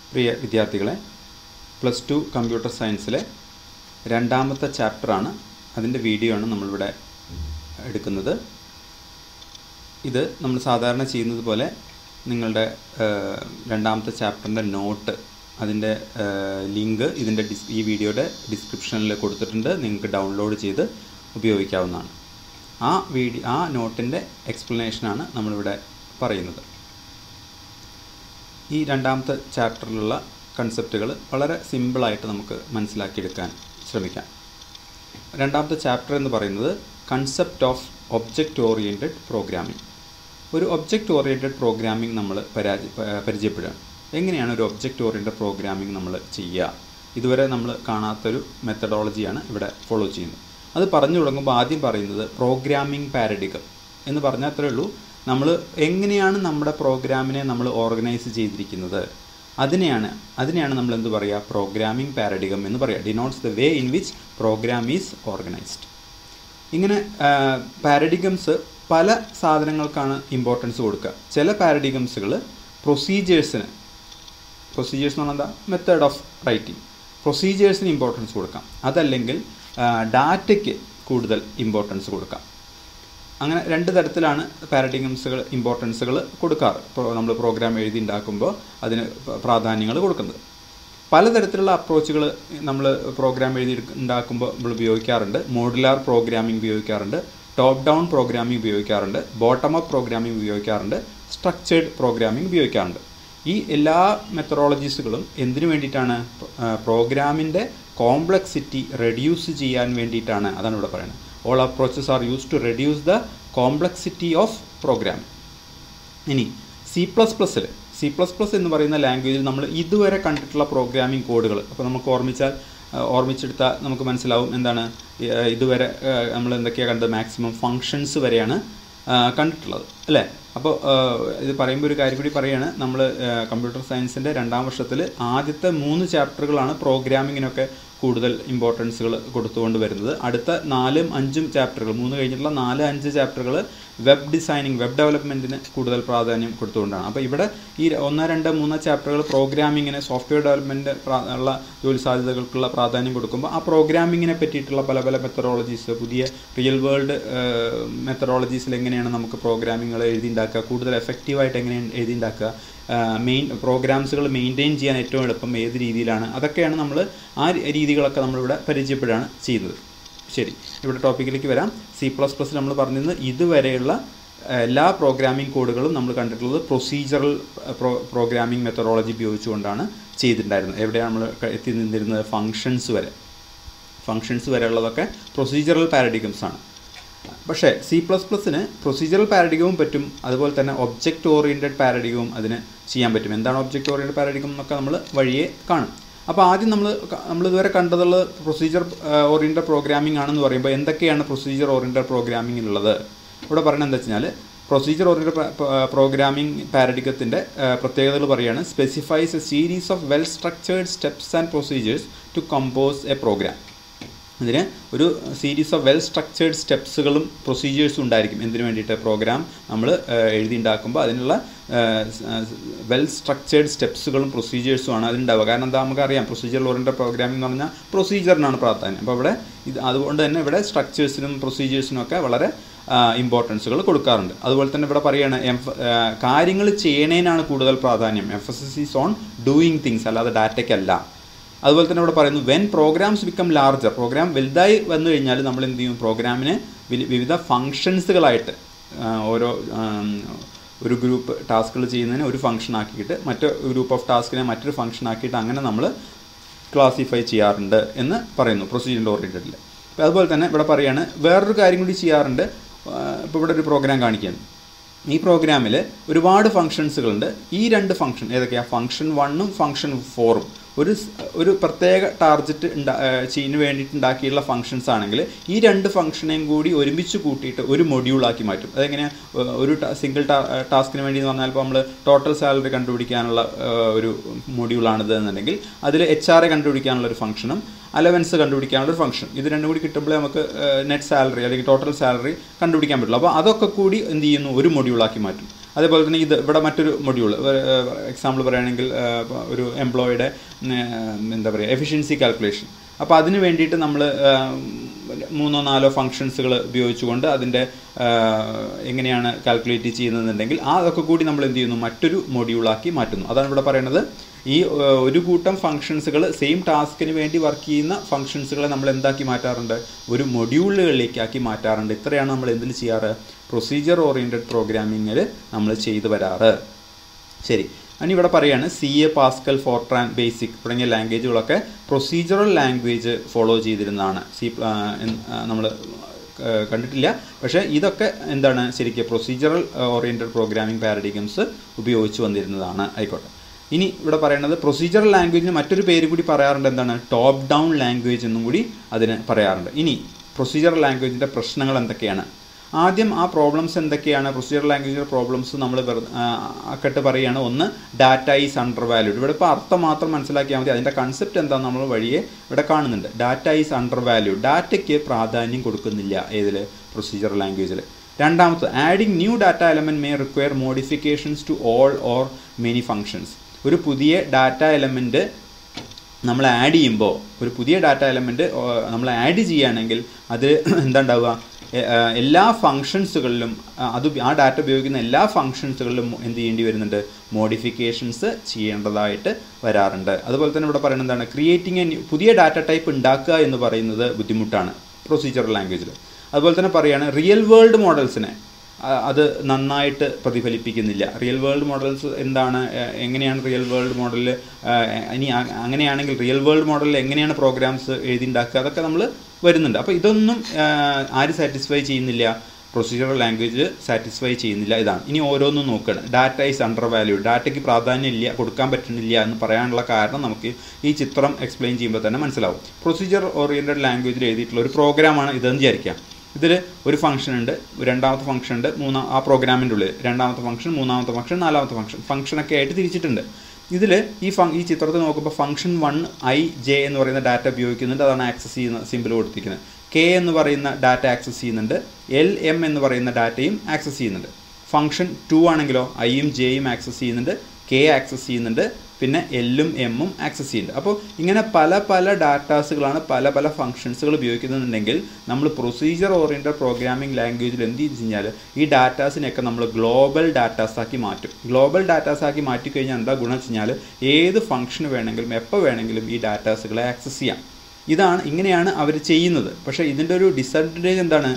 പ്രിയ വിദ്യാർത്ഥികളെ plus two computer സയൻസിലെ രണ്ടാമത്തെ ചാപ്റ്ററാണ് അതിൻ്റെ വീഡിയോ ആണ് നമ്മളിവിടെ എടുക്കുന്നത് ഇത് നമ്മൾ സാധാരണ ചെയ്യുന്നത് പോലെ നിങ്ങളുടെ ഏഹ്, രണ്ടാമത്തെ ചാപ്റ്ററിൻ്റെ നോട്ട് അതിൻ്റെ ലിങ്ക് ഇതിൻ്റെ ഡിസ് ഈ വീഡിയോയുടെ ഡിസ്ക്രിപ്ഷനിൽ കൊടുത്തിട്ടുണ്ട് നിങ്ങൾക്ക് ഡൗൺലോഡ് ചെയ്ത് ഉപയോഗിക്കാവുന്നതാണ് ആ വീഡിയോ ആ നോട്ടിൻ്റെ എക്സ്പ്ലനേഷനാണ് നമ്മളിവിടെ പറയുന്നത് ഈ രണ്ടാമത്തെ ചാപ്റ്ററിലുള്ള കൺസെപ്റ്റുകൾ വളരെ സിമ്പിളായിട്ട് നമുക്ക് മനസ്സിലാക്കിയെടുക്കാൻ ശ്രമിക്കാം രണ്ടാമത്തെ ചാപ്റ്റർ എന്ന് പറയുന്നത് concept of object oriented programming ഒരു ഒബ്ജക്റ്റ് ഓറിയൻറ്റഡ് പ്രോഗ്രാമിംഗ് നമ്മൾ പരാജ പ- പരിചയപ്പെടുകയാണ് എങ്ങനെയാണ് ഒരു ഒബ്ജക്റ്റ് ഓറിയൻറ്റഡ് പ്രോഗ്രാമിംഗ് നമ്മൾ ചെയ്യുക ഇതുവരെ നമ്മൾ കാണാത്തൊരു മെത്തഡോളജിയാണ് ഇവിടെ ഫോളോ ചെയ്യുന്നത് അത് പറഞ്ഞു തുടങ്ങുമ്പോൾ ആദ്യം പറയുന്നത് പ്രോഗ്രാമിംഗ് പാരഡികം എന്ന് പറഞ്ഞാൽ അത്രേ ഉള്ളൂ നമ്മൾ എങ്ങനെയാണ് നമ്മുടെ പ്രോഗ്രാമിനെ നമ്മൾ ഓർഗനൈസ് ചെയ്തിരിക്കുന്നത് അതിനെയാണ് അതിനെയാണ് നമ്മൾ എന്ത് പറയുക പ്രോഗ്രാമിംഗ് പാരഡികം എന്ന് പറയുക denotes the way in which program is organised ഇങ്ങനെ പാരഡിഗംസ് പല സാധനങ്ങൾക്കാണ് ഇമ്പോർട്ടൻസ് കൊടുക്കുക ചില പാരഡിഗംസുകൾ പ്രൊസീജിയേഴ്സിന് പ്രൊസീജിയേഴ്സ് എന്ന് പറഞ്ഞാൽ എന്താ മെത്തേഡ് ഓഫ് റൈറ്റിംഗ് പ്രൊസീജിയേഴ്സിന് ഇമ്പോർട്ടൻസ് കൊടുക്കാം അതല്ലെങ്കിൽ ഡാറ്റയ്ക്ക് കൂടുതൽ ഇമ്പോർട്ടൻസ് കൊടുക്കാം അങ്ങനെ രണ്ട് തരത്തിലാണ് പാരഡിഗംസുകൾ ഇമ്പോർട്ടൻസുകൾ കൊടുക്കാറ് ഇപ്പോൾ നമ്മൾ പ്രോഗ്രാം എഴുതി ഉണ്ടാക്കുമ്പോൾ അതിന് പ്രാധാന്യങ്ങൾ കൊടുക്കുന്നത് പലതരത്തിലുള്ള അപ്രോച്ചുകൾ നമ്മൾ പ്രോഗ്രാം എഴുതി എടുക്ക- ഉണ്ടാക്കുമ്പോൾ നമ്മൾ ഉപയോഗിക്കാറുണ്ട് മോഡുലാർ പ്രോഗ്രാമിംഗ് ഉപയോഗിക്കാറുണ്ട് ടോപ്പ് ഡൗൺ പ്രോഗ്രാമിംഗ് ഉപയോഗിക്കാറുണ്ട് ബോട്ടം അപ്പ് പ്രോഗ്രാമിംഗ് ഉപയോഗിക്കാറുണ്ട് സ്ട്രക്ചേർഡ് പ്രോഗ്രാമിംഗ് ഉപയോഗിക്കാറുണ്ട് ഈ എല്ലാ മെത്തഡോളജീസുകളും എന്തിനു വേണ്ടിയിട്ടാണ് പ്രോഗ്രാമിൻ്റെ കോംപ്ലക്സിറ്റി റെഡ്യൂസ് ചെയ്യാൻ വേണ്ടിയിട്ടാണ് അതാണ് ഇവിടെ പറയുന്നത് all approaches are use to reduce the complexity of programming ഇനി സി പ്ലസ് പ്ലസ്സിൽ സി പ്ലസ് പ്ലസ് എന്ന് പറയുന്ന ലാംഗ്വേജിൽ നമ്മൾ ഇതുവരെ കണ്ടിട്ടുള്ള പ്രോഗ്രാമിംഗ് കോഡുകൾ അപ്പോൾ നമുക്ക് ഓർമ്മിച്ചാൽ ആ, ഓർമ്മിച്ചെടുത്താൽ നമുക്ക് മനസ്സിലാവും എന്താണ് ഈ, ആ, ഇതുവരെ ആ, നമ്മൾ എന്തൊക്കെയാണ് കണ്ടത് മാക്സിമം ഫങ്ഷൻസ് വരെയാണ് ആ, കണ്ടിട്ടുള്ളത് അല്ലേ അപ്പോൾ ആ, ഇത് പറയുമ്പോൾ ഒരു കാര്യം കൂടി പറയുകയാണ് നമ്മൾ കമ്പ്യൂട്ടർ സയൻസിൻ്റെ രണ്ടാം വർഷത്തിൽ ആദ്യത്തെ മൂന്ന് ചാപ്റ്ററുകളാണ് പ്രോഗ്രാമിങ്ങിനൊക്കെ കൂടുതൽ ഇമ്പോർട്ടൻസുകൾ കൊടുത്തുകൊണ്ട് വരുന്നത് അടുത്ത നാലും അഞ്ചും ചാപ്റ്ററുകൾ മൂന്ന് കഴിഞ്ഞിട്ടുള്ള നാല് അഞ്ച് ചാപ്റ്ററുകൾ വെബ് ഡിസൈനിങ് വെബ് ഡെവലപ്മെൻറ്റിന് കൂടുതൽ പ്രാധാന്യം കൊടുത്തുകൊണ്ടാണ് അപ്പോൾ ഇവിടെ ഈ ഒന്ന് രണ്ട് മൂന്ന് ചാപ്റ്ററുകൾ പ്രോഗ്രാമിങ്ങിന് സോഫ്റ്റ്വെയർ ഡെവലപ്മെൻറ്റ് ഉള്ള ജോലി സാധ്യതകൾക്കുള്ള പ്രാധാന്യം കൊടുക്കുമ്പോൾ ആ പ്രോഗ്രാമിങ്ങിനെ പറ്റിയിട്ടുള്ള പല പല മെത്തഡോളജീസ് പുതിയ റിയൽ വേൾഡ് മെത്തഡോളജീസിൽ എങ്ങനെയാണ് നമുക്ക് പ്രോഗ്രാമിങ്ങൾ എഴുതി ഉണ്ടാക്കുക കൂടുതൽ എഫക്റ്റീവായിട്ട് എങ്ങനെയാണ് എഴുതി ഉണ്ടാക്കുക മെയിൻ പ്രോഗ്രാംസുകൾ മെയിൻറ്റെയിൻ ചെയ്യാൻ ഏറ്റവും എളുപ്പം ഏത് രീതിയിലാണ് അതൊക്കെയാണ് നമ്മൾ ആ രീതികളൊക്കെ നമ്മളിവിടെ പരിചയപ്പെടുകയാണ് ചെയ്യുന്നത് ശരി ഇവിടെ ടോപ്പിക്കിലേക്ക് വരാം സി പ്ലസ് പ്ലസ് നമ്മൾ പറഞ്ഞിരുന്നത് ഇതുവരെയുള്ള ഏഹ്, എല്ലാ പ്രോഗ്രാമിംഗ് കോഡുകളും നമ്മൾ കണ്ടിട്ടുള്ളത് പ്രൊസീജറൽ പ്രോ പ്രോഗ്രാമിംഗ് മെത്തഡോളജി ഉപയോഗിച്ചുകൊണ്ടാണ് ചെയ്തിട്ടുണ്ടായിരുന്നത് എവിടെയാണ് നമ്മൾ ക- എത്തി നിന്നിരുന്നത് ഫങ്ഷൻസ് വരെ ഫങ്ഷൻസ് വരെയുള്ളതൊക്കെ പ്രൊസീജറൽ പാരഡിഗംസ് ആണ് പക്ഷേ സി പ്ലസ് പ്ലസിന് പ്രൊസീജറൽ പാരഡിഗവും പറ്റും അതുപോലെ തന്നെ ഒബ്ജക്റ്റ് ഓറിയൻറ്റഡ് പാരഡിഗവും അതിന് ചെയ്യാൻ പറ്റും എന്താണ് ഒബ്ജക്റ്റ് ഓറിയൻറ്റഡ് പാരഡിഗം എന്നൊക്കെ നമ്മൾ വഴിയെ കാണും അപ്പോൾ ആദ്യം നമ്മൾ നമ്മൾ ഇതുവരെ കണ്ടതുള്ള പ്രൊസീജർ ഓറിയൻറ്റഡ് പ്രോഗ്രാമിംഗ് ആണെന്ന് പറയുമ്പോൾ എന്തൊക്കെയാണ് പ്രൊസീജർ ഓറിയൻറ്റഡ് പ്രോഗ്രാമിങ്ങിലുള്ളത് ഇവിടെ പറയുന്നത് എന്താ വെച്ചാൽ പ്രൊസീജർ ഓറിയൻറ്റഡ് പ്രോഗ്രാമിംഗ് പാരഡിഗത്തിൻ്റെ പ്രത്യേകതകൾ പറയുകയാണ് specifies a series of well structured steps and procedures to compose a program ഇതിന് ഒരു സീരീസ് ഓഫ് വെൽ സ്ട്രക്ചേർഡ് സ്റ്റെപ്സുകളും പ്രൊസീജിയേഴ്സും ഉണ്ടായിരിക്കും എന്തിനു വേണ്ടിയിട്ട് പ്രോഗ്രാം നമ്മൾ എഴുതി ഉണ്ടാക്കുമ്പോൾ അതിനുള്ള വെൽ സ്ട്രക്ചേർഡ് സ്റ്റെപ്സുകളും പ്രൊസീജിയേഴ്സും ആണ് അതിനുണ്ടാവുക കാരണം എന്താ നമുക്കറിയാം പ്രൊസീജിയർ ഓറിയൻറ്റഡ് പ്രോഗ്രാമിംഗ് എന്ന് പറഞ്ഞാൽ പ്രൊസീജിയറിനാണ് പ്രാധാന്യം അപ്പോൾ ഇവിടെ ഇത് അതുകൊണ്ട് തന്നെ ഇവിടെ സ്ട്രക്ചേഴ്സിനും പ്രൊസീജിയേഴ്സിനും ഒക്കെ വളരെ ഇമ്പോർട്ടൻസുകൾ കൊടുക്കാറുണ്ട് അതുപോലെ തന്നെ ഇവിടെ പറയുകയാണ് എംഫ കാര്യങ്ങൾ ചെയ്യണേനാണ് കൂടുതൽ പ്രാധാന്യം emphasis is on doing things അല്ലാതെ ഡാറ്റയ്ക്കല്ല അതുപോലെ തന്നെ ഇവിടെ പറയുന്നു when programs become larger program വലുതായി വന്നു കഴിഞ്ഞാൽ നമ്മൾ എന്ത് ചെയ്യും പ്രോഗ്രാമിനെ വി- വിവിധ ഫങ്ഷൻസുകളായിട്ട് ഓരോ ആം, ഒരു ഗ്രൂപ്പ് ടാസ്കുകൾ ചെയ്യുന്നതിന് ഒരു ഫംഗ്ഷൻ ആക്കിയിട്ട് മറ്റു ഗ്രൂപ്പ് ഓഫ് ടാസ്കിനെ മറ്റൊരു ഫംഗ്ഷൻ ആക്കിയിട്ട് അങ്ങനെ നമ്മൾ ക്ലാസിഫൈ ചെയ്യാറുണ്ട് എന്ന് പറയുന്നു പ്രൊസീജിയർ ഓറിയൻറ്റഡിൽ അപ്പോൾ അതുപോലെ തന്നെ ഇവിടെ പറയാണ് വേറൊരു കാര്യം കൂടി ചെയ്യാറുണ്ട് ഇപ്പോൾ ഇവിടെ ഒരു പ്രോഗ്രാം കാണിക്കുകയാണ് ഈ പ്രോഗ്രാമിൽ ഒരുപാട് ഫങ്ഷൻസുകളുണ്ട് ഈ രണ്ട് ഫംഗ്ഷൻ ഏതൊക്കെയാണ് ഫംഗ്ഷൻ വണ്ണും ഫംഗ്ഷൻ ഫോറും ഒരു സ്- ഒരു പ്രത്യേക ടാർഗറ്റ് ഉണ്ടാ ചെയ്യുന്ന വേണ്ടിയിട്ട് ഉണ്ടാക്കിയുള്ള ഫങ്ഷൻസ് ആണെങ്കിൽ ഈ രണ്ട് ഫംഗ്ഷനെയും കൂടി ഒരുമിച്ച് കൂട്ടിയിട്ട് ഒരു മൊഡ്യൂളാക്കി മാറ്റും അതെങ്ങനെ ഒരു സിംഗിൾ ടാസ്കിന് വേണ്ടി എന്ന് പറഞ്ഞാൽ ഇപ്പോൾ നമ്മൾ ടോട്ടൽ സാലറി കണ്ടുപിടിക്കാനുള്ള ഏഹ്, ഒരു മൊഡ്യൂളാണിത് എന്നുണ്ടെങ്കിൽ അതിൽ എച്ച് ആർ എ കണ്ടുപിടിക്കാനുള്ള ഒരു ഫംഗ്ഷനും അലവൻസ് കണ്ടുപിടിക്കാനുള്ള ഒരു ഫംഗ്ഷൻ ഇത് രണ്ടും കൂടി കിട്ടുമ്പോഴേ നമുക്ക് നെറ്റ് സാലറി അല്ലെങ്കിൽ ടോട്ടൽ സാലറി കണ്ടുപിടിക്കാൻ പറ്റുള്ളൂ അപ്പോൾ അതൊക്കെ കൂടി എന്ത് ചെയ്യുന്നു ഒരു മൊഡ്യൂളാക്കി മാറ്റും അതേപോലെ തന്നെ ഇത് ഇവിടെ മറ്റൊരു മൊഡ്യൂൾ എക്സാമ്പിൾ പറയുകയാണെങ്കിൽ ആ, ഒരു എംപ്ലോയിയുടെ എന്താ പറയുക എഫിഷ്യൻസി കാൽക്കുലേഷൻ അപ്പോൾ അതിന് വേണ്ടിയിട്ട് നമ്മൾ മൂന്നോ നാലോ ഫങ്ഷൻസുകൾ ഉപയോഗിച്ചുകൊണ്ട് അതിൻ്റെ ആ, എങ്ങനെയാണ് കാൽക്കുലേറ്റ് ചെയ്യുന്നതെന്നുണ്ടെങ്കിൽ ആ അതൊക്കെ കൂടി നമ്മൾ എന്ത് ചെയ്യുന്നു മറ്റൊരു മൊഡ്യൂളാക്കി മാറ്റുന്നു അതാണ് ഇവിടെ പറയുന്നത് ഈ ആ, ഒരു കൂട്ടം ഫങ്ഷൻസുകൾ സെയിം ടാസ്കിന് വേണ്ടി വർക്ക് ചെയ്യുന്ന ഫങ്ഷൻസുകളെ നമ്മൾ എന്താക്കി മാറ്റാറുണ്ട് ഒരു മൊഡ്യൂളുകളിലേക്കാക്കി മാറ്റാറുണ്ട് ഇത്രയാണ് നമ്മൾ എന്തിൽ ചെയ്യാറ് പ്രൊസീജിയർ ഓറിയൻറ്റഡ് പ്രോഗ്രാമിങ്ങിൽ നമ്മൾ ചെയ്തു വരാറ് ശരി ഇനി ഇവിടെ പറയാണ് C A Pascal Fortran basic തുടങ്ങിയ ലാംഗ്വേജുകളൊക്കെ പ്രൊസീജിയറൽ ലാംഗ്വേജ് ഫോളോ ചെയ്തിരുന്നതാണ് സി നമ്മൾ കണ്ടിട്ടില്ല പക്ഷേ ഇതൊക്കെ എന്താണ് ശരിക്കും പ്രൊസീജിയറൽ ഓറിയൻറ്റഡ് പ്രോഗ്രാമിംഗ് പാരഡിഗംസ് ഉപയോഗിച്ച് വന്നിരുന്നതാണ് ആയിക്കോട്ടെ ഇനി ഇവിടെ പറയുന്നത് പ്രൊസീജിയറൽ ലാംഗ്വേജിന് മറ്റൊരു പേര് കൂടി പറയാറുണ്ട് എന്താണ് ടോപ്പ് ഡൗൺ ലാംഗ്വേജ് എന്നും കൂടി അതിന് പറയാറുണ്ട് ഇനി പ്രൊസീജിയറൽ ലാംഗ്വേജിൻ്റെ പ്രശ്നങ്ങൾ എന്തൊക്കെയാണ് ആദ്യം ആ പ്രോബ്ലംസ് എന്തൊക്കെയാണ് പ്രൊസീജിയർ ലാംഗ്വേജിലെ പ്രോബ്ലംസ് നമ്മൾ അക്കട്ട് പറയുകയാണ് ഒന്ന് ഡാറ്റ ഈസ് അണ്ടർ വാല്യൂഡ് ഇവിടെ ഇപ്പോൾ അർത്ഥം മാത്രം മനസ്സിലാക്കിയാൽ മതി അതിൻ്റെ കൺസെപ്റ്റ് എന്താണെന്ന് നമ്മൾ വഴിയെ ഇവിടെ കാണുന്നുണ്ട് ഡാറ്റ ഈസ് അണ്ടർ വാല്യൂഡ് ഡാറ്റയ്ക്ക് പ്രാധാന്യം കൊടുക്കുന്നില്ല ഏതിൽ പ്രൊസീജിയർ ലാംഗ്വേജിൽ രണ്ടാമത് adding new data element may require modifications to all or many functions ഒരു പുതിയ ഡാറ്റ എലമെൻറ്റ് നമ്മൾ ആഡ് ചെയ്യുമ്പോൾ ഒരു പുതിയ ഡാറ്റ എലമെൻറ്റ് നമ്മൾ ആഡ് ചെയ്യുകയാണെങ്കിൽ അത് എന്താ ഉണ്ടാവുക എ- ആ, എല്ലാ ഫങ്ഷൻസുകളിലും ആ, അത് ആ ഡാറ്റ ഉപയോഗിക്കുന്ന എല്ലാ ഫങ്ഷൻസുകളിലും എന്ത് ചെയ്യേണ്ടി വരുന്നുണ്ട് മോഡിഫിക്കേഷൻസ് ചെയ്യേണ്ടതായിട്ട് വരാറുണ്ട് അതുപോലെ തന്നെ ഇവിടെ പറയുന്നത് എന്താണ് ക്രിയേറ്റിംഗ് എ പുതിയ ഡാറ്റ ടൈപ്പ് ഉണ്ടാക്കുക എന്ന് പറയുന്നത് ബുദ്ധിമുട്ടാണ് പ്രൊസീജിയർ ലാംഗ്വേജിൽ അതുപോലെ തന്നെ പറയുകയാണ് റിയൽ വേൾഡ് മോഡൽസിനെ ആ- അത് നന്നായിട്ട് പ്രതിഫലിപ്പിക്കുന്നില്ല റിയൽ വേൾഡ് മോഡൽസ് എന്താണ് എ- എങ്ങനെയാണ് റിയൽ വേൾഡ് മോഡലിൽ ഇനി അ- അങ്ങനെയാണെങ്കിൽ റിയൽ വേൾഡ് മോഡലിൽ എങ്ങനെയാണ് പ്രോഗ്രാംസ് എഴുതി ഉണ്ടാക്കുക അതൊക്കെ നമ്മൾ വരുന്നുണ്ട് അപ്പോൾ ഇതൊന്നും ആ, ആര് സാറ്റിസ്ഫൈ ചെയ്യുന്നില്ല പ്രൊസീജിയറൽ ലാംഗ്വേജ് സാറ്റിസ്ഫൈ ചെയ്യുന്നില്ല ഇതാണ് ഇനി ഓരോന്നും നോക്കണം ഡാറ്റ ഈസ് അണ്ടർ വാല്യൂ ഡാറ്റയ്ക്ക് പ്രാധാന്യം ഇല്ല കൊടുക്കാൻ പറ്റുന്നില്ല എന്ന് പറയാനുള്ള കാരണം നമുക്ക് ഈ ചിത്രം എക്സ്പ്ലെയിൻ ചെയ്യുമ്പോൾ തന്നെ മനസ്സിലാവും പ്രൊസീജിയർ ഓറിയൻറ്റഡ് ലാംഗ്വേജിൽ എഴുതിയിട്ടുള്ള ഒരു പ്രോഗ്രാമാണ് ഇതെന്ന് വിചാരിക്കാം ഇതിൽ ഒരു ഫംഗ്ഷൻ ഉണ്ട് രണ്ടാമത്തെ ഫംഗ്ഷൻ ഉണ്ട് മൂന്നാം ആ പ്രോഗ്രാമിൻ്റെ ഉള്ളിൽ രണ്ടാമത്തെ ഫംഗ്ഷൻ മൂന്നാമത്തെ ഫംഗ്ഷൻ നാലാമത്തെ ഫംഗ്ഷൻ ഫംഗ്ഷനൊക്കെ ആയിട്ട് തിരിച്ചിട്ടുണ്ട് ഇതിൽ ഈ ഫങ് ഈ ചിത്രത്തിൽ നോക്കുമ്പോൾ ഫംഗ്ഷൻ വൺ ഐ ജെ എന്ന് പറയുന്ന ഡാറ്റ ഉപയോഗിക്കുന്നുണ്ട് അതാണ് ആക്സസ് ചെയ്യുന്ന സിമ്പിൾ കൊടുത്തിരിക്കുന്നത് കെ എന്ന് പറയുന്ന ഡാറ്റ ആക്സസ് ചെയ്യുന്നുണ്ട് എൽ എം എന്ന് പറയുന്ന ഡാറ്റയും ആക്സസ് ചെയ്യുന്നുണ്ട് ഫംഗ്ഷൻ ടു ആണെങ്കിലോ ഐയും ജെയും ആക്സസ് ചെയ്യുന്നുണ്ട് കെ ആക്സസ് ചെയ്യുന്നുണ്ട് പിന്നെ എല്ലും എമ്മും ആക്സസ് ചെയ്യുന്നുണ്ട് അപ്പോൾ ഇങ്ങനെ പല പല ഡാറ്റാസുകളാണ് പല പല ഫങ്ഷൻസുകൾ ഉപയോഗിക്കുന്നുണ്ടെങ്കിൽ നമ്മൾ പ്രൊസീജിയർ ഓറിയൻറ്റഡ് പ്രോഗ്രാമിംഗ് ലാംഗ്വേജിൽ എന്ത് ചെയ്ത് കഴിഞ്ഞാൽ ഈ ഡാറ്റാസിനെയൊക്കെ നമ്മൾ ഗ്ലോബൽ ഡാറ്റാസാക്കി മാറ്റും ഗ്ലോബൽ ഡാറ്റാസാക്കി മാറ്റിക്കഴിഞ്ഞാൽ എന്താ ഗുണം വെച്ച് കഴിഞ്ഞാൽ ഏത് ഫംഗ്ഷന് വേണമെങ്കിലും എപ്പോൾ വേണമെങ്കിലും ഈ ഡാറ്റാസുകളെ ആക്സസ് ചെയ്യാം ഇതാണ് ഇങ്ങനെയാണ് അവർ ചെയ്യുന്നത് പക്ഷേ ഇതിൻ്റെ ഒരു ഡിസഡ്വാൻറ്റേജ് എന്താണ്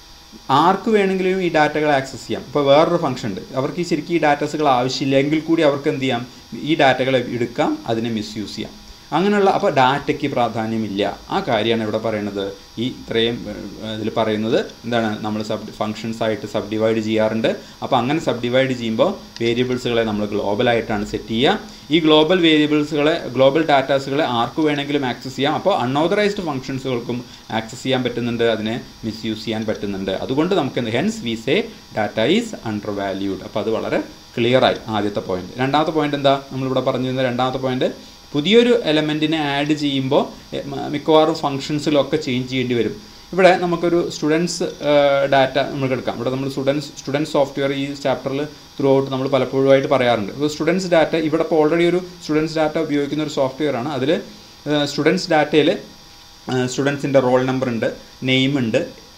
ആർക്ക് വേണമെങ്കിലും ഈ ഡാറ്റകൾ ആക്സസ് ചെയ്യാം ഇപ്പോൾ വേറൊരു ഫംഗ്ഷൻ ഉണ്ട് അവർക്ക് ഈ ശരിക്കും ഈ ഡാറ്റാസുകൾ ആവശ്യമില്ല എങ്കിൽ കൂടി അവർക്ക് എന്ത് ചെയ്യാം ഈ ഡാറ്റകളെ എടുക്കാം അതിനെ മിസ്യൂസ് ചെയ്യാം അങ്ങനെയുള്ള അപ്പോൾ ഡാറ്റയ്ക്ക് പ്രാധാന്യമില്ല ആ കാര്യമാണ് ഇവിടെ പറയുന്നത് ഈ ഇത്രയും ഇതിൽ പറയുന്നത് എന്താണ് നമ്മൾ സബ് ഫങ്ഷൻസ് ആയിട്ട് സബ് ഡിവൈഡ് ചെയ്യാറുണ്ട് അപ്പോൾ അങ്ങനെ സബ് ഡിവൈഡ് ചെയ്യുമ്പോൾ വേരിയബിൾസുകളെ നമ്മൾ ഗ്ലോബലായിട്ടാണ് സെറ്റ് ചെയ്യുക ഈ ഗ്ലോബൽ വേരിയബിൾസുകളെ ഗ്ലോബൽ ഡാറ്റാസുകളെ ആർക്ക് വേണമെങ്കിലും ആക്സസ് ചെയ്യാം അപ്പോൾ അൺഓതറൈസ്ഡ് ഫംഗ്ഷൻസുകൾക്കും ആക്സസ് ചെയ്യാൻ പറ്റുന്നുണ്ട് അതിനെ മിസ്യൂസ് ചെയ്യാൻ പറ്റുന്നുണ്ട് അതുകൊണ്ട് നമുക്ക് hence we say data is undervalued അപ്പോൾ അത് വളരെ ക്ലിയറായി ആദ്യത്തെ പോയിന്റ് രണ്ടാമത്തെ പോയിന്റ് എന്താ നമ്മളിവിടെ പറഞ്ഞിരുന്ന രണ്ടാമത്തെ പോയിന്റ് പുതിയൊരു എലമെൻറ്റിനെ ആഡ് ചെയ്യുമ്പോൾ എ- മ- മിക്കവാറും ഫങ്ഷൻസിലൊക്കെ ചേഞ്ച് ചെയ്യേണ്ടി വരും ഇവിടെ നമുക്കൊരു സ്റ്റുഡൻസ് ഡാറ്റ നമുക്ക് എടുക്കാം ഇവിടെ നമ്മൾ സ്റ്റുഡൻസ് സ്റ്റുഡൻസ് സോഫ്റ്റ്വെയർ ഈ ചാപ്റ്ററിൽ ത്രൂ ഔട്ട് നമ്മൾ പലപ്പോഴുമായിട്ട് പറയാറുണ്ട് അപ്പോൾ സ്റ്റുഡൻസ് ഡാറ്റ ഇവിടെ ഇപ്പോൾ ഓൾറെഡി ഒരു സ്റ്റുഡൻസ് ഡാറ്റ ഉപയോഗിക്കുന്ന ഒരു സോഫ്റ്റ്വെയർ ആണ് അതിൽ സ്റ്റുഡൻസ് ഡാറ്റയിൽ സ്റ്റുഡൻസിൻ്റെ റോൾ നമ്പർ ഉണ്ട് നെയിം ഉണ്ട്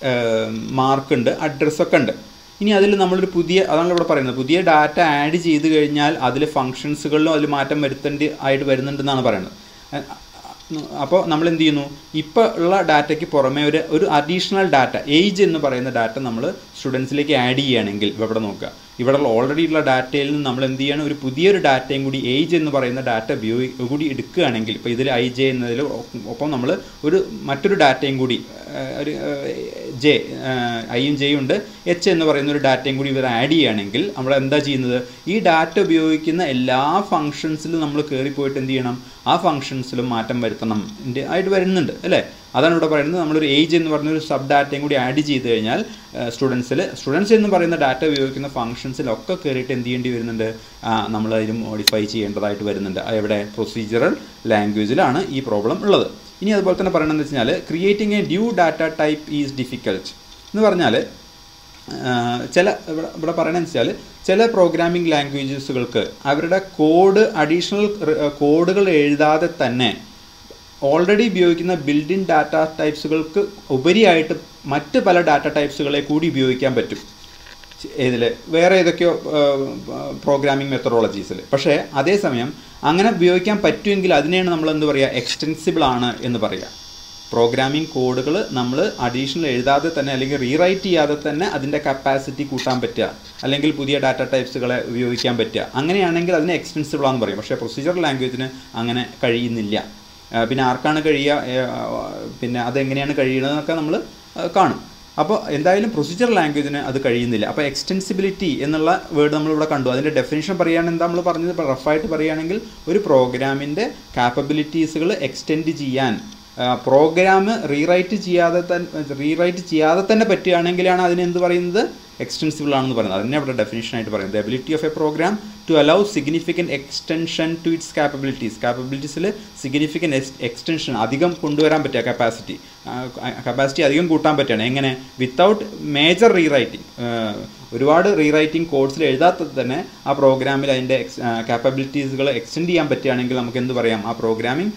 മാർക്ക് ഉണ്ട് അഡ്രസ്സൊക്കെ ഉണ്ട് ഇനി അതിൽ നമ്മളൊരു പുതിയ അതാണ് ഇവിടെ പറയുന്നത് പുതിയ ഡാറ്റ ആഡ് ചെയ്ത് കഴിഞ്ഞാൽ അതിൽ ഫങ്ഷൻസുകളിലും അതിൽ മാറ്റം വരുത്തേണ്ടി ആയിട്ട് വരുന്നുണ്ടെന്നാണ് പറയുന്നത് അപ്പോൾ നമ്മൾ എന്ത് ചെയ്യുന്നു ഇപ്പോൾ ഉള്ള ഡാറ്റയ്ക്ക് പുറമെ ഒരു ഒരു അഡീഷണൽ ഡാറ്റ ഏജ് എന്ന് പറയുന്ന ഡാറ്റ നമ്മൾ സ്റ്റുഡൻസിലേക്ക് ആഡ് ചെയ്യുകയാണെങ്കിൽ ഇവിടെ നോക്കുക ഇവിടെ ഓൾറെഡി ഉള്ള ഡാറ്റയിൽ നിന്ന് നമ്മൾ എന്ത് ചെയ്യണം ഒരു പുതിയൊരു ഡാറ്റയും കൂടി ഏജ് എന്ന് പറയുന്ന ഡാറ്റ ഉപയോഗി കൂടി എടുക്കുകയാണെങ്കിൽ ഇപ്പോൾ ഇതിൽ ഐ ജെ എന്നതിൽ ഒപ്പം നമ്മൾ ഒരു മറ്റൊരു ഡാറ്റയും കൂടി ആ, ഒരു ജെ ഐയും ജെയും ഉണ്ട് എച്ച് എന്ന് പറയുന്ന ഒരു ഡാറ്റയും കൂടി ഇവർ ആഡ് ചെയ്യുകയാണെങ്കിൽ നമ്മൾ എന്താ ചെയ്യുന്നത് ഈ ഡാറ്റ ഉപയോഗിക്കുന്ന എല്ലാ ഫങ്ഷൻസിലും നമ്മൾ കയറിപ്പോയിട്ട് എന്ത് ചെയ്യണം ആ ഫങ്ഷൻസിലും മാറ്റം വരുത്തണം ഇതിൻ്റെ ആയിട്ട് വരുന്നുണ്ട് അല്ലേ അതാണ് ഇവിടെ പറയുന്നത് നമ്മളൊരു ഏജ് എന്ന് പറഞ്ഞ ഒരു സബ് ഡാറ്റയും കൂടി ആഡ് ചെയ്ത് കഴിഞ്ഞാൽ സ്റ്റുഡൻസിൽ സ്റ്റുഡൻസ് എന്ന് പറയുന്ന ഡാറ്റ ഉപയോഗിക്കുന്ന ഫങ്ഷൻസിലൊക്കെ കയറിയിട്ട് എന്ത് ചെയ്യേണ്ടി വരുന്നുണ്ട് നമ്മൾ അതിന് മോഡിഫൈ ചെയ്യേണ്ടതായിട്ട് വരുന്നുണ്ട് ആ എവിടെ പ്രൊസീജിയറൽ ലാംഗ്വേജിലാണ് ഈ പ്രോബ്ലം ഉള്ളത് ഇനി അതുപോലെ തന്നെ പറയണമെന്ന് വെച്ച് കഴിഞ്ഞാൽ creating a new data type is difficult എന്ന് പറഞ്ഞാൽ ചില ഇവിടെ ഇവിടെ പറയണമെന്ന് വെച്ചാൽ ചില പ്രോഗ്രാമിംഗ് ലാംഗ്വേജസുകൾക്ക് അവരുടെ കോഡ് അഡീഷണൽ കോഡുകൾ എഴുതാതെ തന്നെ ഓൾറെഡി ഉപയോഗിക്കുന്ന ബിൽഡ് ഇൻ ഡാറ്റ ടൈപ്സുകൾക്ക് ഉപരിയായിട്ട് മറ്റ് പല ഡാറ്റ ടൈപ്സുകളെ കൂടി ഉപയോഗിക്കാൻ പറ്റും ഇതിൽ വേറെ ഏതൊക്കെയോ പ്രോഗ്രാമിംഗ് മെത്തഡോളജീസിൽ പക്ഷേ അതേസമയം അങ്ങനെ ഉപയോഗിക്കാൻ പറ്റുമെങ്കിൽ അതിനെയാണ് നമ്മൾ എന്ത് പറയുക എക്സ്റ്റെൻസിബിൾ ആണ് എന്ന് പറയുക പ്രോഗ്രാമിംഗ് കോഡുകൾ നമ്മൾ അഡീഷണൽ എഴുതാതെ തന്നെ അല്ലെങ്കിൽ റീറൈറ്റ് ചെയ്യാതെ തന്നെ അതിൻ്റെ കപ്പാസിറ്റി കൂട്ടാൻ പറ്റുക അല്ലെങ്കിൽ പുതിയ ഡാറ്റ ടൈപ്സുകളെ ഉപയോഗിക്കാൻ പറ്റുക അങ്ങനെയാണെങ്കിൽ അതിനെ എക്സ്റ്റെൻസിബിൾ ആണെന്ന് പറയും പക്ഷേ പ്രൊസീജിയർ ലാംഗ്വേജിന് അങ്ങനെ കഴിയുന്നില്ല പിന്നെ ആർക്കാണ് കഴിയുക പിന്നെ അതെങ്ങനെയാണ് കഴിയുന്നതെന്നൊക്കെ നമ്മൾ കാണും അപ്പോൾ എന്തായാലും പ്രൊസീജിയർ ലാംഗ്വേജിന് അത് കഴിയുന്നില്ല അപ്പോൾ എക്സ്റ്റെൻസിബിലിറ്റി എന്നുള്ള വേർഡ് നമ്മളിവിടെ കണ്ടു അതിൻ്റെ ഡെഫിനേഷൻ പറയുകയാണെങ്കിൽ എന്താ നമ്മൾ പറഞ്ഞത് ഇപ്പോൾ റഫായിട്ട് പറയുകയാണെങ്കിൽ ഒരു പ്രോഗ്രാമിൻ്റെ കാപ്പബിലിറ്റീസുകൾ എക്സ്റ്റെൻഡ് ചെയ്യാൻ പ്രോഗ്രാം റീറൈറ്റ് ചെയ്യാതെ തന്നെ റീറൈറ്റ് ചെയ്യാതെ തന്നെ പറ്റുകയാണെങ്കിലാണ് അതിന് എന്ത് പറയുന്നത് എക്സ്റ്റെൻസിബിൾ ആണെന്ന് പറയുന്നത് അതിനെ അവിടെ ഡെഫിനേഷൻ ആയിട്ട് പറയുന്നത് ability of a program to allow significant extension to its capabilities കാപ്പബിലിറ്റീസിൽ സിഗ്നിഫിക്കൻറ്റ് എക്സ്റ്റൻഷൻ അധികം കൊണ്ടുവരാൻ പറ്റുക കപ്പാസിറ്റി കപ്പാസിറ്റി അധികം കൂട്ടാൻ പറ്റുകയാണ് എങ്ങനെ വിത്തൗട്ട് മേജർ റീറൈറ്റിംഗ് ഒരുപാട് റീറൈറ്റിംഗ് കോഡ്സിൽ എഴുതാത്തത് തന്നെ ആ പ്രോഗ്രാമിൽ അതിൻ്റെ എക്സ് കാപ്പബിലിറ്റീസുകൾ എക്സ്റ്റെൻഡ് ചെയ്യാൻ പറ്റുകയാണെങ്കിൽ നമുക്ക് എന്ത് പറയാം ആ പ്രോഗ്രാമിംഗ്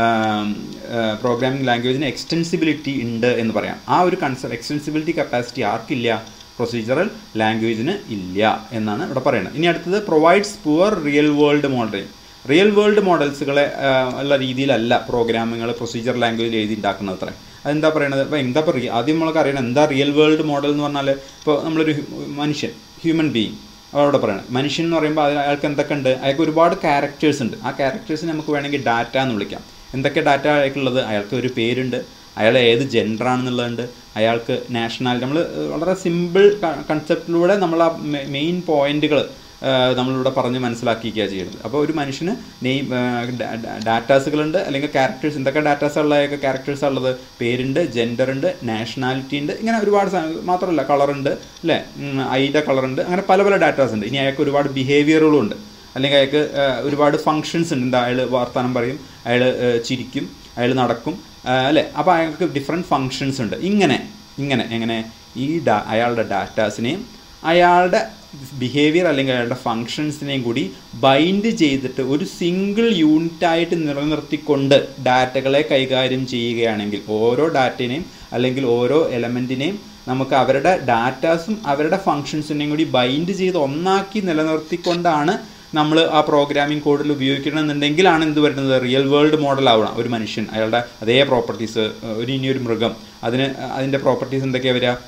പ്രോഗ്രാമിംഗ് ലാംഗ്വേജിന് എക്സ്റ്റെൻസിബിലിറ്റി ഉണ്ട് എന്ന് പറയാം ആ ഒരു കൺസെപ്റ്റ് എക്സ്റ്റെൻസിബിലിറ്റി കപ്പാസിറ്റി ആർക്കില്ല പ്രൊസീജറൽ ലാംഗ്വേജിന് ഇല്ല എന്നാണ് ഇവിടെ പറയുന്നത് ഇനി അടുത്തത് provides poor real world modelling real world മോഡൽസുകളെ ഉള്ള രീതിയിലല്ല പ്രോഗ്രാമുകൾ പ്രൊസീജിയർ ലാംഗ്വേജിൽ എഴുതി ഉണ്ടാക്കുന്നത് അത്ര അതെന്താ പറയണത് ഇപ്പോൾ എന്താ പറയുക ആദ്യം നമ്മൾക്ക് അറിയണം എന്താ റിയൽ വേൾഡ് മോഡൽ എന്ന് പറഞ്ഞാൽ ഇപ്പോൾ നമ്മളൊരു മനുഷ്യൻ ഹ്യൂമൻ ബീയിങ് അവിടെ പറയണം മനുഷ്യൻ എന്ന് പറയുമ്പോൾ അതിൽ അയാൾക്ക് എന്തൊക്കെ ഉണ്ട് അയാൾക്ക് ഒരുപാട് ക്യാരക്ടേഴ്സ് ഉണ്ട് ആ ക്യാരക്ടേഴ്സിന് നമുക്ക് വേണമെങ്കിൽ ഡാറ്റ എന്ന് വിളിക്കാം എന്തൊക്കെ ഡാറ്റ അയാൾക്കുള്ളത് അയാൾക്ക് ഒരു പേരുണ്ട് അയാൾ ഏത് ജെൻഡറാണെന്നുള്ളതുണ്ട് അയാൾക്ക് നാഷണാലിറ്റി നമ്മൾ വളരെ സിമ്പിൾ കൺസെപ്റ്റിലൂടെ നമ്മൾ ആ മെയിൻ പോയിന്റുകൾ നമ്മളിവിടെ പറഞ്ഞ് മനസ്സിലാക്കിയിരിക്കുക ചെയ്യുന്നത് അപ്പോൾ ഒരു മനുഷ്യന് നെയിം ഡാറ്റാസുകളുണ്ട് അല്ലെങ്കിൽ ക്യാരക്ടേഴ്സ് എന്തൊക്കെ ഡാറ്റാസ് ഉള്ളതൊക്കെ ക്യാരക്ടേഴ്സ് ഉള്ളത് പേരുണ്ട് ജെൻഡർ ഉണ്ട് നാഷണാലിറ്റി ഉണ്ട് ഇങ്ങനെ ഒരുപാട് മാത്രമല്ല കളറുണ്ട് അല്ലേ ഐയുടെ കളറുണ്ട് അങ്ങനെ പല പല ഡാറ്റാസ് ഉണ്ട് ഇനി അയാൾക്ക് ഒരുപാട് ബിഹേവിയറുകളും ഉണ്ട് അല്ലെങ്കിൽ അയാൾക്ക് ഒരുപാട് ഫങ്ഷൻസ് ഉണ്ട് എന്താ അയാൾ വർത്തമാനം പറയും അയാൾ ചിരിക്കും അയാൾ നടക്കും അല്ലേ അപ്പോൾ അയാൾക്ക് ഡിഫറെൻറ്റ് ഫങ്ഷൻസ് ഉണ്ട് ഇങ്ങനെ ഇങ്ങനെ എങ്ങനെ ഈ ഡാ അയാളുടെ ഡാറ്റാസിനെയും അയാളുടെ ബിഹേവിയർ അല്ലെങ്കിൽ അയാളുടെ ഫങ്ഷൻസിനെയും കൂടി ബൈൻഡ് ചെയ്തിട്ട് ഒരു സിംഗിൾ യൂണിറ്റായിട്ട് നിലനിർത്തിക്കൊണ്ട് ഡാറ്റകളെ കൈകാര്യം ചെയ്യുകയാണെങ്കിൽ ഓരോ ഡാറ്റേനെയും അല്ലെങ്കിൽ ഓരോ എലമെൻറ്റിനെയും നമുക്ക് അവരുടെ ഡാറ്റാസും അവരുടെ ഫങ്ഷൻസിനെയും കൂടി ബൈൻഡ് ചെയ്ത് ഒന്നാക്കി നിലനിർത്തിക്കൊണ്ടാണ് നമ്മൾ ആ പ്രോഗ്രാമിംഗ് കോഡിൽ ഉപയോഗിക്കണമെന്നുണ്ടെങ്കിലാണ് എന്ത് വരുന്നത് റിയൽ വേൾഡ് മോഡൽ ആവണം ഒരു മനുഷ്യൻ അയാളുടെ അതേ പ്രോപ്പർട്ടീസ് ഒരു ഇനിയൊരു മൃഗം അതിന് അതിൻ്റെ പ്രോപ്പർട്ടീസ് എന്തൊക്കെയാണ് വരിക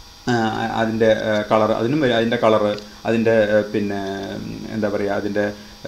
അതിൻ്റെ കളർ അതിനും അതിൻ്റെ കളറ് അതിൻ്റെ പിന്നെ എന്താ പറയുക അതിൻ്റെ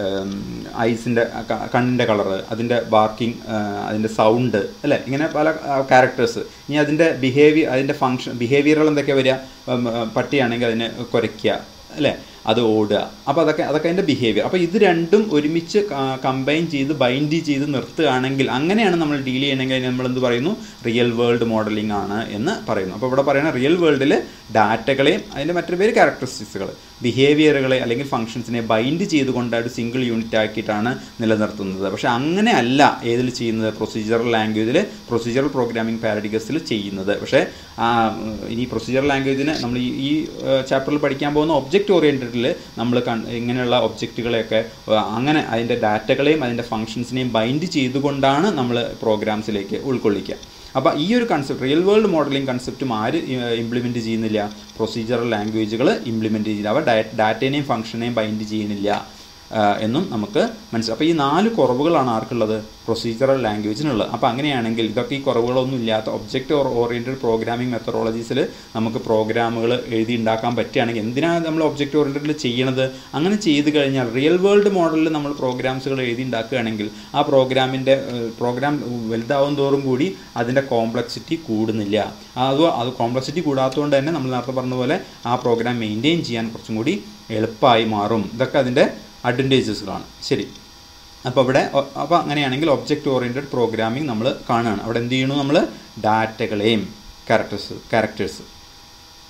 ഐസിൻ്റെ കണ്ണിൻ്റെ കളറ് അതിൻ്റെ ബാർക്കിംഗ് അതിൻ്റെ സൗണ്ട് അല്ലേ ഇങ്ങനെ പല ക്യാരക്ടേഴ്സ് ഇനി അതിൻ്റെ ബിഹേവിയർ അതിൻ്റെ ഫങ്ഷൻ ബിഹേവിയറുകൾ എന്തൊക്കെയാണ് വരിക പട്ടിയാണെങ്കിൽ അതിനെ കുരയ്ക്കുക അല്ലേ അത് ഓടുക അപ്പോൾ അതൊക്കെ അതൊക്കെ അതിൻ്റെ ബിഹേവിയർ അപ്പോൾ ഇത് രണ്ടും ഒരുമിച്ച് കമ്പൈൻ ചെയ്ത് ബൈൻഡ് ചെയ്ത് നിർത്തുകയാണെങ്കിൽ അങ്ങനെയാണ് നമ്മൾ ഡീൽ ചെയ്യണമെങ്കിൽ നമ്മൾ എന്ത് പറയുന്നു റിയൽ വേൾഡ് മോഡലിംഗ് ആണ് എന്ന് പറയുന്നു അപ്പോൾ ഇവിടെ പറയുന്ന റിയൽ വേൾഡിൽ ഡാറ്റകളെയും അതിൻ്റെ മറ്റൊരു പേര് ക്യാരക്ടറിസ്റ്റിക്സുകൾ ബിഹേവിയറുകളെ അല്ലെങ്കിൽ ഫങ്ഷൻസിനെ ബൈൻഡ് ചെയ്തുകൊണ്ട് ഒരു സിംഗിൾ യൂണിറ്റ് ആക്കിയിട്ടാണ് നിലനിർത്തുന്നത് പക്ഷേ അങ്ങനെ അല്ല ഏതിൽ ചെയ്യുന്നത് പ്രൊസീജിയറൽ ലാംഗ്വേജിൽ പ്രൊസീജിയറൽ പ്രോഗ്രാമിംഗ് പാരഡിഗസിൽ ചെയ്യുന്നത് പക്ഷേ ഇനി പ്രൊസീജിയറൽ ലാംഗ്വേജിന് നമ്മൾ ഈ ചാപ്റ്ററിൽ പഠിക്കാൻ പോകുന്ന ഒബ്ജക്റ്റ് ഓറിയൻറ്റഡിൽ നമ്മൾ ഇങ്ങനെയുള്ള ഒബ്ജക്റ്റുകളെയൊക്കെ അങ്ങനെ അതിൻ്റെ ഡാറ്റകളെയും അതിൻ്റെ ഫങ്ഷൻസിനെയും ബൈൻഡ് ചെയ്തുകൊണ്ടാണ് നമ്മൾ പ്രോഗ്രാംസിലേക്ക് ഉൾക്കൊള്ളിക്കുക അപ്പോൾ ഈ ഒരു കൺസെപ്റ്റ് റിയൽ വേൾഡ് മോഡലിംഗ് കൺസെപ്റ്റും ആര് ഇംപ്ലിമെൻറ്റ് ചെയ്യുന്നില്ല പ്രൊസീജിയറൽ ലാംഗ്വേജുകൾ ഇംപ്ലിമെൻറ്റ് ചെയ്യുന്നില്ല അവ ഡാറ്റേനെയും ഫംഗ്ഷനെയും ബൈൻഡ് ചെയ്യുന്നില്ല എന്നും നമുക്ക് മനസ്സിലാവും അപ്പോൾ ഈ നാല് കുറവുകളാണ് ആർക്കുള്ളത് പ്രൊസീജിയറൽ ലാംഗ്വേജിനുള്ളത് അപ്പോൾ അങ്ങനെയാണെങ്കിൽ ഇതൊക്കെ ഈ കുറവുകളൊന്നും ഇല്ലാത്ത ഒബ്ജക്റ്റ് ഓർ ഓറിയൻറ്റഡ് പ്രോഗ്രാമിംഗ് മെത്തഡോളജീസിൽ നമുക്ക് പ്രോഗ്രാമുകൾ എഴുതി ഉണ്ടാക്കാൻ പറ്റുകയാണെങ്കിൽ എന്തിനാണ് നമ്മൾ ഒബ്ജക്റ്റ് ഓറിയൻറ്റഡിൽ ചെയ്യണത് അങ്ങനെ ചെയ്ത് കഴിഞ്ഞാൽ റിയൽ വേൾഡ് മോഡലിൽ നമ്മൾ പ്രോഗ്രാംസുകൾ എഴുതി ഉണ്ടാക്കുകയാണെങ്കിൽ ആ പ്രോഗ്രാമിൻ്റെ പ്രോഗ്രാം വലുതാവും തോറും കൂടി അതിൻ്റെ കോംപ്ലക്സിറ്റി കൂടുന്നില്ല അത് അത് കോംപ്ലക്സിറ്റി കൂടാത്തതുകൊണ്ട് തന്നെ നമ്മൾ നേരത്തെ പറഞ്ഞ പോലെ ആ പ്രോഗ്രാം മെയിൻറ്റെയിൻ ചെയ്യാൻ കുറച്ചും കൂടി എളുപ്പമായി മാറും ഇതൊക്കെ അതിൻ്റെ അഡ്വൻറ്റേജസുകളാണ് ശരി അപ്പോൾ ഇവിടെ അപ്പോൾ അങ്ങനെയാണെങ്കിൽ ഒബ്ജക്റ്റ് ഓറിയൻറ്റഡ് പ്രോഗ്രാമിംഗ് നമ്മൾ കാണുകയാണ് അവിടെ എന്ത് ചെയ്യണു നമ്മൾ ഡാറ്റകളെയും ക്യാരക്ടേഴ്സ് ക്യാരക്ടേഴ്സ്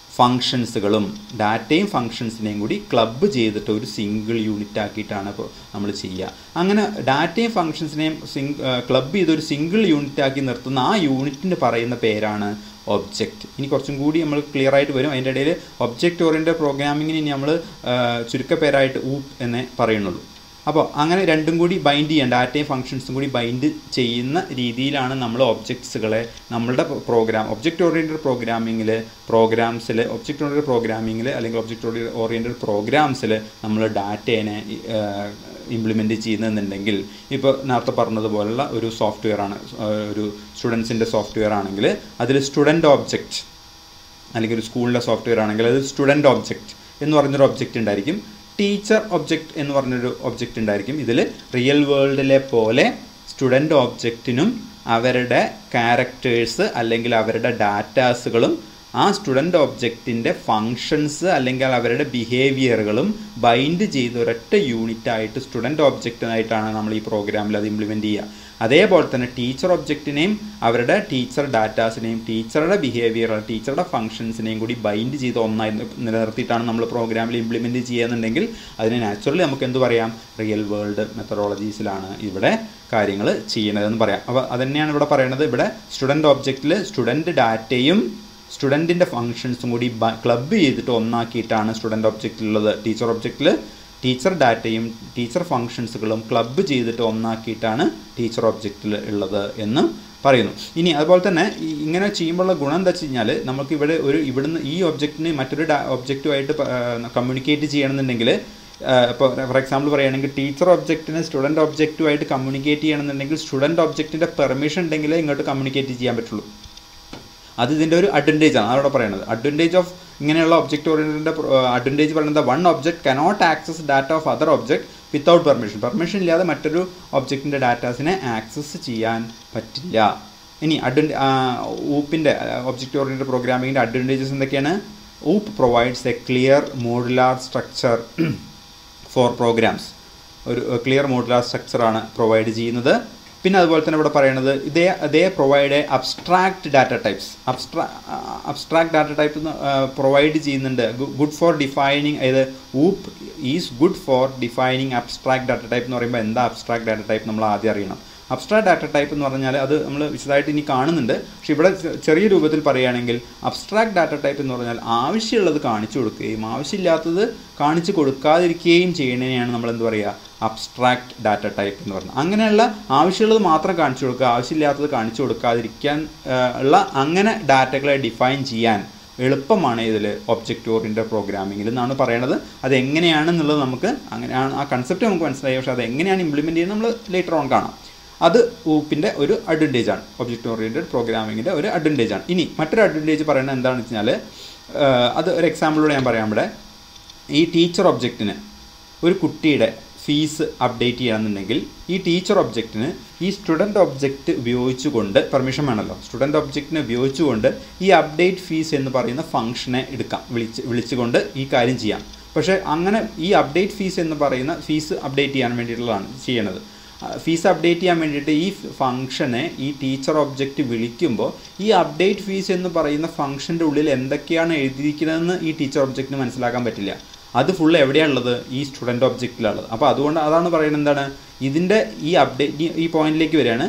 ഫങ്ഷൻസുകളും ഡാറ്റയും ഫങ്ഷൻസിനെയും കൂടി ക്ലബ്ബ് ചെയ്തിട്ട് ഒരു സിംഗിൾ യൂണിറ്റ് ആക്കിയിട്ടാണ് ഇപ്പോൾ നമ്മൾ ചെയ്യുക അങ്ങനെ ഡാറ്റയും ഫങ്ഷൻസിനെയും സിംഗ് ക്ലബ്ബ് ചെയ്ത് ഒരു സിംഗിൾ യൂണിറ്റ് ആക്കി നിർത്തുന്ന ആ യൂണിറ്റിന് പറയുന്ന പേരാണ് ഒബ്ജക്റ്റ് ഇനി കുറച്ചും കൂടി നമ്മൾ ക്ലിയർ ആയിട്ട് വരും അതിൻ്റെ ഇടയിൽ ഒബ്ജക്റ്റ് ഓറിയൻറ്റഡ് പ്രോഗ്രാമിങ്ങിന് ഇനി നമ്മൾ ചുരുക്കപ്പേരായിട്ട് ഊപ്പ് എന്നേ പറയുന്നുള്ളൂ അപ്പോൾ അങ്ങനെ രണ്ടും കൂടി ബൈൻഡ് ചെയ്യാൻ ഡാറ്റയും ഫങ്ഷൻസും കൂടി ബൈൻഡ് ചെയ്യുന്ന രീതിയിലാണ് നമ്മൾ ഒബ്ജക്ട്സുകളെ നമ്മളുടെ പ്രോഗ്രാം ഒബ്ജക്റ്റ് ഓറിയൻറ്റഡ് പ്രോഗ്രാമിങ്ങിൽ പ്രോഗ്രാംസിൽ ഒബ്ജക്റ്റ് ഓറിയൻറ്റഡ് പ്രോഗ്രാമിങ്ങിൽ അല്ലെങ്കിൽ ഒബ്ജക്റ്റ് ഓറിയൻറ്റഡ് പ്രോഗ്രാംസിൽ നമ്മൾ ഡാറ്റേനെ ഇംപ്ലിമെൻറ്റ് ചെയ്യുന്നതെന്നുണ്ടെങ്കിൽ ഇപ്പോൾ നേരത്തെ പറഞ്ഞതുപോലുള്ള ഒരു സോഫ്റ്റ്വെയർ ആണ് ഒരു സ്റ്റുഡൻസിൻ്റെ സോഫ്റ്റ്വെയർ ആണെങ്കിൽ അതിൽ സ്റ്റുഡൻറ്റ് ഓബ്ജക്റ്റ് അല്ലെങ്കിൽ ഒരു സ്കൂളിൻ്റെ സോഫ്റ്റ്വെയർ ആണെങ്കിൽ അത് സ്റ്റുഡൻറ്റ് ഓബ്ജക്റ്റ് എന്ന് പറഞ്ഞൊരു ഒബ്ജക്റ്റ് ഉണ്ടായിരിക്കും ടീച്ചർ ഒബ്ജക്റ്റ് എന്ന് പറഞ്ഞൊരു ഒബ്ജക്റ്റ് ഉണ്ടായിരിക്കും ഇതിൽ റിയൽ വേൾഡിലെ പോലെ സ്റ്റുഡൻറ്റ് ഒബ്ജക്റ്റിനും അവരുടെ ക്യാരക്ടേഴ്സ് അല്ലെങ്കിൽ അവരുടെ ഡാറ്റാസുകളും ആ സ്റ്റുഡൻറ്റ് ഒബ്ജക്റ്റിൻ്റെ ഫങ്ഷൻസ് അല്ലെങ്കിൽ അവരുടെ ബിഹേവിയറുകളും ബൈൻഡ് ചെയ്ത് ഒരൊറ്റ യൂണിറ്റ് ആയിട്ട് സ്റ്റുഡൻറ്റ് ഒബ്ജക്റ്റിനായിട്ടാണ് നമ്മൾ ഈ പ്രോഗ്രാമിൽ അത് ഇംപ്ലിമെൻറ്റ് ചെയ്യുക അതേപോലെ തന്നെ ടീച്ചർ ഒബ്ജക്റ്റിനെയും അവരുടെ ടീച്ചർ ഡാറ്റാസിനെയും ടീച്ചറുടെ ബിഹേവിയർ ടീച്ചറുടെ ഫങ്ഷൻസിനെയും കൂടി ബൈൻഡ് ചെയ്ത് ഒന്നായി നിലനിർത്തിയിട്ടാണ് നമ്മൾ പ്രോഗ്രാമിൽ ഇംപ്ലിമെൻറ്റ് ചെയ്യുന്നുണ്ടെങ്കിൽ അതിന് നാച്ചുറലി നമുക്ക് എന്ത് പറയാം റിയൽ വേൾഡ് മെത്തഡോളജീസിലാണ് ഇവിടെ കാര്യങ്ങൾ ചെയ്യുന്നതെന്ന് പറയാം അപ്പോൾ അതുതന്നെയാണ് ഇവിടെ പറയുന്നത് ഇവിടെ സ്റ്റുഡൻറ്റ് ഒബ്ജക്റ്റിൽ സ്റ്റുഡൻറ്റ് ഡാറ്റയും സ്റ്റുഡൻറ്റിൻ്റെ ഫങ്ഷൻസും കൂടി ക്ലബ്ബ് ചെയ്തിട്ട് ഒന്നാക്കിയിട്ടാണ് സ്റ്റുഡൻറ്റ് ഒബ്ജക്റ്റിലുള്ളത് ടീച്ചർ ഒബ്ജക്റ്റിൽ ടീച്ചർ ഡാറ്റയും ടീച്ചർ ഫങ്ഷൻസുകളും ക്ലബ്ബ് ചെയ്തിട്ട് ഒന്നാക്കിയിട്ടാണ് ടീച്ചർ ഒബ്ജക്റ്റിൽ ഉള്ളത് എന്ന് പറയുന്നു ഇനി അതുപോലെ തന്നെ ഇങ്ങനെ ചെയ്യുമ്പോഴുള്ള ഗുണം എന്താ വെച്ച് കഴിഞ്ഞാൽ നമുക്ക് ഇവിടെ ഒരു ഇവിടുന്ന് ഈ ഒബ്ജക്റ്റിന് മറ്റൊരു ഒബ്ജക്റ്റുമായിട്ട് കമ്മ്യൂണിക്കേറ്റ് ചെയ്യണമെന്നുണ്ടെങ്കിൽ ഇപ്പോൾ ഫോർ എക്സാമ്പിൾ പറയുകയാണെങ്കിൽ ടീച്ചർ ഒബ്ജക്റ്റിന് സ്റ്റുഡൻറ്റ് ഒബ്ജക്റ്റുമായിട്ട് കമ്മ്യൂണിക്കേറ്റ് ചെയ്യണമെന്നുണ്ടെങ്കിൽ സ്റ്റുഡൻറ്റ് ഒബ്ജക്റ്റിൻ്റെ പെർമിഷൻ ഉണ്ടെങ്കിലേ ഇങ്ങോട്ട് കമ്മ്യൂണിക്കേറ്റ് ചെയ്യാൻ പറ്റുള്ളൂ അത് ഇതിൻ്റെ ഒരു അഡ്വാൻറ്റേജ് ആണ് അതവിടെ പറയുന്നത് അഡ്വാൻറ്റേജ് ഓഫ് ഇങ്ങനെയുള്ള ഒബ്ജക്റ്റ് ഓറിയൻറ്റഡിൻ്റെ അഡ്വാൻറ്റേജ് പറയുന്നത് one object cannot access data of other object without permission permission ഇല്ലാതെ മറ്റൊരു ഒബ്ജക്റ്റിൻ്റെ ഡാറ്റാസിനെ ആക്സസ് ചെയ്യാൻ പറ്റില്ല ഇനി അഡ്വൻ ഊപ്പിൻ്റെ ഒബ്ജക്റ്റ് ഓറിയൻറ്റഡ് പ്രോഗ്രാമിങ്ങിൻ്റെ അഡ്വാൻറ്റേജസ് എന്തൊക്കെയാണ് OOP provides a clear modular structure for programs ഒരു ക്ലിയർ മോഡുലാർ സ്ട്രക്ചറാണ് പ്രൊവൈഡ് ചെയ്യുന്നത് പിന്നെ അതുപോലെ തന്നെ ഇവിടെ പറയുന്നത് ഇതേ അതേ പ്രൊവൈഡ് അബ്സ്ട്രാക്ട് ഡാറ്റ ടൈപ്സ് അബ്സ്ട്രാ അബ്സ്ട്രാക്ട് ഡാറ്റ ടൈപ്പ് പ്രൊവൈഡ് ചെയ്യുന്നുണ്ട് ഗുഡ് ഫോർ ഡിഫൈനിങ് അതായത് OOP is good for defining abstract data type എന്ന് പറയുമ്പോൾ എന്താ അബ്സ്ട്രാക്ട് ഡാറ്റ ടൈപ്പ് നമ്മൾ ആദ്യം അറിയണം അബ്സ്ട്രാക്ട് ഡാറ്റ ടൈപ്പ് എന്ന് പറഞ്ഞാൽ അത് നമ്മൾ വിശദമായിട്ട് ഇനി കാണുന്നുണ്ട് പക്ഷേ ഇവിടെ ചെറിയ രൂപത്തിൽ പറയുകയാണെങ്കിൽ അബ്സ്ട്രാക്ട് ഡാറ്റ ടൈപ്പ് എന്ന് പറഞ്ഞാൽ ആവശ്യമുള്ളത് കാണിച്ചു കൊടുക്കുകയും ആവശ്യമില്ലാത്തത് കാണിച്ചു കൊടുക്കാതിരിക്കുകയും ചെയ്യുന്നതിനെയാണ് നമ്മൾ എന്ത് പറയുക അബ്സ്ട്രാക്ട് ഡാറ്റ ടൈപ്പ് എന്ന് പറയുന്നത് അങ്ങനെയുള്ള ആവശ്യമുള്ളത് മാത്രം കാണിച്ചു കൊടുക്കുക ആവശ്യമില്ലാത്തത് കാണിച്ചു കൊടുക്കാതിരിക്കാൻ ഉള്ള അങ്ങനെ ഡാറ്റകളെ ഡിഫൈൻ ചെയ്യാൻ എളുപ്പമാണ് ഇതിൽ ഒബ്ജക്റ്റ് ഓറിയൻറ്റഡ് പ്രോഗ്രാമിങ്ങിൽ എന്നാണ് പറയണത് അത് എങ്ങനെയാണെന്നുള്ളത് നമുക്ക് അങ്ങനെയാണ് ആ കൺസെപ്റ്റ് നമുക്ക് മനസ്സിലായി പക്ഷേ അത് എങ്ങനെയാണ് ഇംപ്ലിമെൻറ്റ് ചെയ്യുന്നത് നമ്മൾ ലേറ്റർ ഓൺ കാണാം അത് ഊപ്പിൻ്റെ ഒരു അഡ്വാൻറ്റേജ് ആണ് ഒബ്ജക്റ്റ് ഓറിയൻറ്റഡ് പ്രോഗ്രാമിങ്ങിൻ്റെ ഒരു അഡ്വാൻറ്റേജ് ആണ് ഇനി മറ്റൊരു അഡ്വാൻറ്റേജ് പറയുന്നത് എന്താണെന്ന് വെച്ചാൽ അത് ഒരു എക്സാമ്പിളോടെ ഞാൻ പറയാം ഇവിടെ ഈ ടീച്ചർ ഒബ്ജക്റ്റിന് ഒരു കുട്ടിയുടെ ഫീസ് അപ്ഡേറ്റ് ചെയ്യണമെന്നുണ്ടെങ്കിൽ ഈ ടീച്ചർ ഒബ്ജക്റ്റിന് ഈ സ്റ്റുഡൻറ്റ് ഒബ്ജക്റ്റ് ഉപയോഗിച്ചുകൊണ്ട് പെർമിഷൻ വേണമല്ലോ സ്റ്റുഡൻറ്റ് ഒബ്ജക്റ്റിനെ ഉപയോഗിച്ചുകൊണ്ട് ഈ അപ്ഡേറ്റ് ഫീസ് എന്ന് പറയുന്ന ഫംഗ്ഷനെ എടുക്കാം വിളിച്ച് വിളിച്ചുകൊണ്ട് ഈ കാര്യം ചെയ്യാം പക്ഷേ അങ്ങനെ ഈ അപ്ഡേറ്റ് ഫീസ് എന്ന് പറയുന്ന ഫീസ് അപ്ഡേറ്റ് ചെയ്യാൻ വേണ്ടിയിട്ടുള്ളതാണ് ചെയ്യണത് ഫീസ് അപ്ഡേറ്റ് ചെയ്യാൻ വേണ്ടിയിട്ട് ഈ ഫംഗ്ഷനെ ഈ ടീച്ചർ ഒബ്ജക്റ്റ് വിളിക്കുമ്പോൾ ഈ അപ്ഡേറ്റ് ഫീസ് എന്ന് പറയുന്ന ഫംഗ്ഷൻ്റെ ഉള്ളിൽ എന്തൊക്കെയാണ് എഴുതിയിരിക്കുന്നതെന്ന് ഈ ടീച്ചർ ഒബ്ജക്റ്റിന് മനസ്സിലാക്കാൻ പറ്റില്ല അത് ഫുൾ എവിടെയാണുള്ളത് ഈ സ്റ്റുഡൻറ്റ് ഒബ്ജക്റ്റിലുള്ളത് അപ്പോൾ അതുകൊണ്ട് അതാണ് പറയുന്നത് എന്താണ് ഇതിൻ്റെ ഈ അപ്ഡേറ്റ് ഈ പോയിന്റിലേക്ക് വരികയാണ്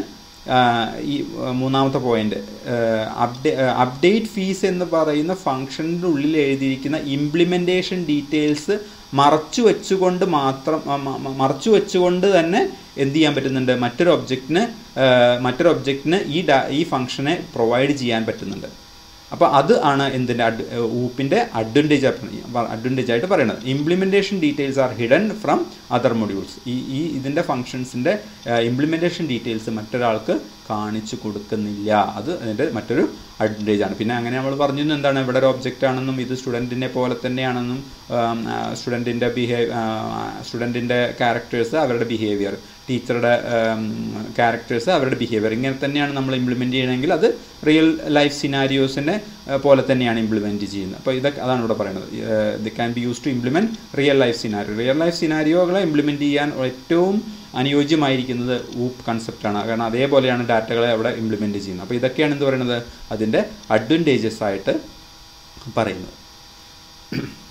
ഈ മൂന്നാമത്തെ പോയിന്റ് അപ്ഡേ അപ്ഡേറ്റ് ഫീസ് എന്ന് പറയുന്ന ഫംഗ്ഷൻ്റെ ഉള്ളിൽ എഴുതിയിരിക്കുന്ന ഇംപ്ലിമെൻറ്റേഷൻ ഡീറ്റെയിൽസ് മറച്ചു വെച്ചുകൊണ്ട് മാത്രം മറച്ചു വെച്ചുകൊണ്ട് തന്നെ എന്ത് ചെയ്യാൻ പറ്റുന്നുണ്ട് മറ്റൊരു ഒബ്ജക്റ്റിന് മറ്റൊരു ഒബ്ജക്റ്റിന് ഈ ഡാ ഈ ഫംഗ്ഷനെ പ്രൊവൈഡ് ചെയ്യാൻ പറ്റുന്നുണ്ട് അപ്പോൾ അത് ആണ് എന്തിൻ്റെ അഡ് ഊപ്പിൻ്റെ അഡ്വാൻറ്റേജ് അഡ്വാൻറ്റേജ് ആയിട്ട് പറയുന്നത് implementation details are hidden from other modules ഈ ഈ ഇതിൻ്റെ ഫങ്ഷൻസിൻ്റെ ഇംപ്ലിമെൻറ്റേഷൻ ഡീറ്റെയിൽസ് മറ്റൊരാൾക്ക് കാണിച്ചു കൊടുക്കുന്നില്ല അത് അതിൻ്റെ മറ്റൊരു അഡ്വാൻറ്റേജ് ആണ് പിന്നെ അങ്ങനെ നമ്മൾ പറഞ്ഞു എന്താണ് ഇവിടെ ഒരു ഒബ്ജക്റ്റ് ആണെന്നും ഇത് സ്റ്റുഡൻറ്റിനെ പോലെ തന്നെയാണെന്നും സ്റ്റുഡൻറ്റിൻ്റെ ബിഹേവ് സ്റ്റുഡൻറ്റിൻ്റെ ക്യാരക്ടേഴ്സ് അവരുടെ ബിഹേവിയർ ടീച്ചറുടെ ക്യാരക്ടേഴ്സ് അവരുടെ ബിഹേവിയർ ഇങ്ങനെ തന്നെയാണ് നമ്മൾ ഇംപ്ലിമെൻറ്റ് ചെയ്യണമെങ്കിൽ അത് റിയൽ ലൈഫ് സിനാരിയോസിനെ പോലെ തന്നെയാണ് ഇംപ്ലിമെൻറ്റ് ചെയ്യുന്നത് അപ്പോൾ ഇതൊക്കെ അതാണ് ഇവിടെ പറയുന്നത് ഇത് can be use to implement real life scenario real life സിനാരിയോകളെ ഇംപ്ലിമെൻറ്റ് ചെയ്യാൻ ഏറ്റവും അനുയോജ്യമായിരിക്കുന്നത് ഊപ്പ് കൺസെപ്റ്റാണ് കാരണം അതേപോലെയാണ് ഡാറ്റകളെ അവിടെ ഇംപ്ലിമെൻറ്റ് ചെയ്യുന്നത് അപ്പോൾ ഇതൊക്കെയാണ് എന്ത് പറയുന്നത് അതിൻ്റെ അഡ്വാൻറ്റേജസ് ആയിട്ട് പറയുന്നത് താങ്ക്